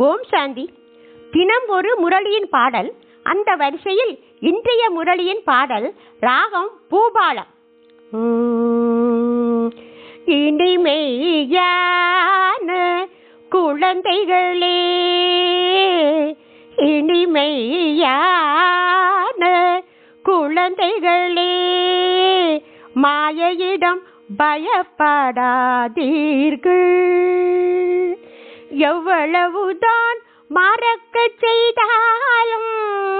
ஓம் சாந்தி தினம் ஒரு முரளியின் பாடல் அந்த வரிசையில் இன்றைய முரளியின் பாடல் ராகம் பூபாலம் உம், இனிமையான குழந்தைகளே இனிமையான குழந்தைகளே மாயையிடம் பயப்படாதீர்கள் எவ்வளவுதான் மறக்க செய்தாலும்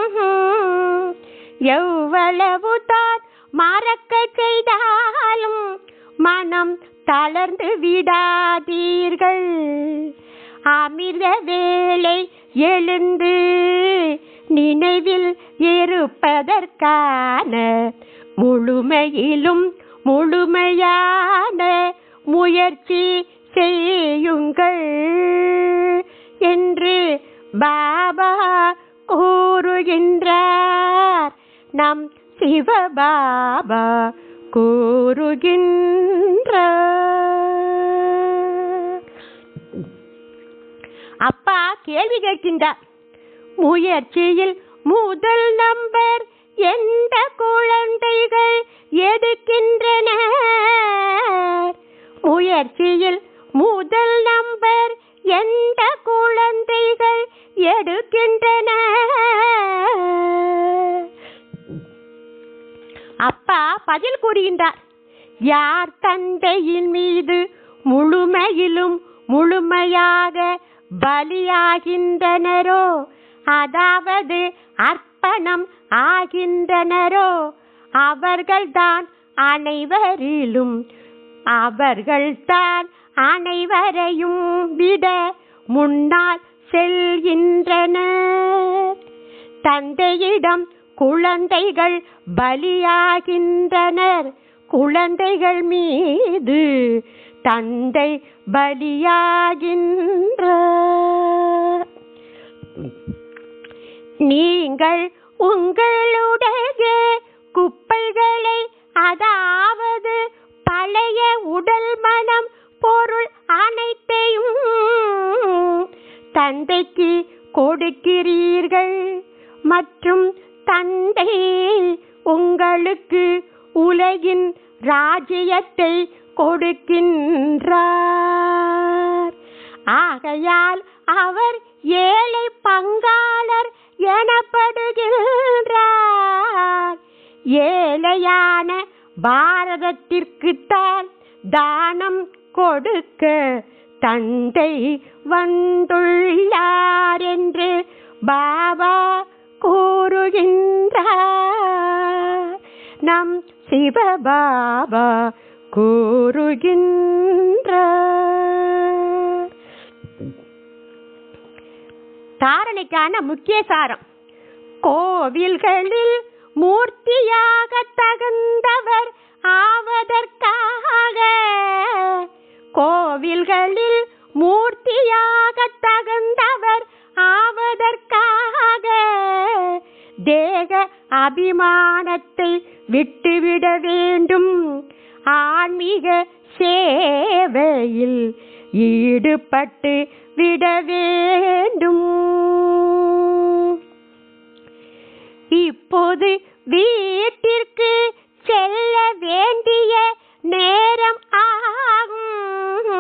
எவ்வளவுதான் மறக்க செய்தாலும் மனம் தளர்ந்து விடாதீர்கள் அமிர்த வேளை எழுந்து நினைவில் இருப்பதற்கான முழுமையிலும் முழுமையான முயற்சி செய்யுங்கள் என்று பாபா கூறுகின்றார் நம் சிவபாபா கூறுகின்றார் அப்பா கேள்வி கேட்கின்றார் முயற்சியில் முதல் நம்பர் எந்த குழந்தைகள் எடுக்கின்றன முயற்சியில் முதல் நம்பர் எந்த குழந்தைகள் எடுக்கின்றன அப்பா பதில் கூறுகின்றார் யார் தந்தையின் மீது முழுமையிலும் முழுமையாக பலியாகின்றனரோ அதாவது அர்ப்பணம் ஆகின்றனரோ அவர்கள்தான் அனைவரிலும் அவர்கள்தான் அனைவரையும் விட முன்னால் செல்கின்றனர் தந்தையிடம் குழந்தைகள் பலியாகின்றனர் குழந்தைகள் மீது தந்தை பலியாகின்றார் நீங்கள் உங்களுடைய குப்பைகளை அதாவது பழைய உடல் மனம் பொருள் அனைத்தையும் தந்தைக்கு கொடுக்கிறீர்கள் மற்றும் தந்தை உங்களுக்கு உலகின் ராஜ்யத்தை கொடுக்கின்றார் ஆகையால் அவர் ஏழை பங்காளர் எனப்படுகின்றார் ஏழையான பாரதத்திற்குத்தான் தானம் கொடுக்க தந்தை வந்துள்ளார் என்று பாபா கூறுகின்றார் நம் சிவபாபா கூறுகின்றார் தாரணைக்கான முக்கிய சாரம் கோவில்களில் மூர்த்தியாக தகுந்தவர் ஆவதற்காக கோவில்களில் மூர்த்தியாக தகுந்தவர் ஆவதற்காக தேக அபிமானத்தை விட்டுவிட வேண்டும் ஆன்மீக சேவையில் ஈடுபட்டு விட வேண்டும் இப்போது வீட்டிற்கு செல்ல வேண்டிய நேரம் ஆகும்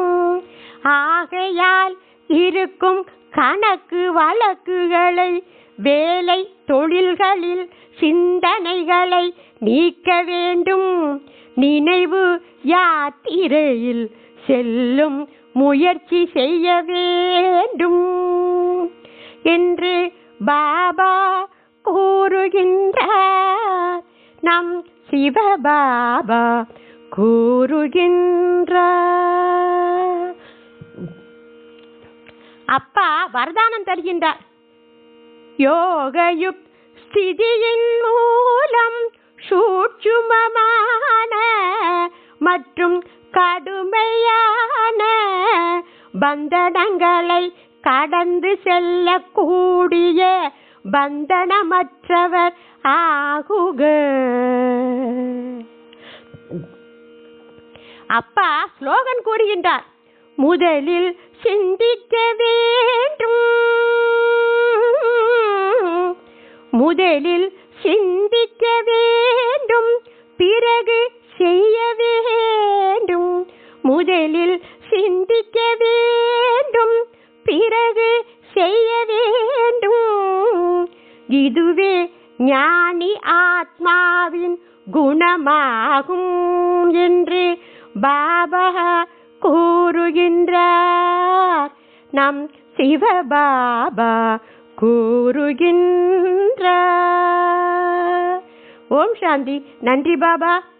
ஆகையால் இருக்கும் கணக்கு வழக்குகளை வேலை தொழில்களில் சிந்தனைகளை நீக்க வேண்டும் நினைவு யாத்திரையில் செல்லும் முயற்சி செய்ய வேண்டும் என்று பாபா கூறுகின்றார் நம் சிவபாபா கூறுகின்றார் அப்பா வரதானம் தருகின்றார் யோகயுக் ஸ்திதியின் மூலம் சூட்சுமமான மற்றும் கடுமையான பந்தனங்களை கடந்து செல்லக்கூடிய பந்தனமற்றவர் ஆகுக அப்பா ஸ்லோகன் கூறுகின்றார் முதலில் சிந்திக்க வேண்டும் முதலில் சிந்திக்க வேண்டும் பிறகு செய்ய வேண்டும் முதலில் சிந்திக்க வேண்டும் பிறகு செய்ய வேண்டும் இதுவே ஞானி ஆத்மாவின் குணமாகும் என்று பாபா கூறுகின்றார் நம் சிவபாபா கூறுகின்றார் ஓம் சாந்தி நன்றி பாபா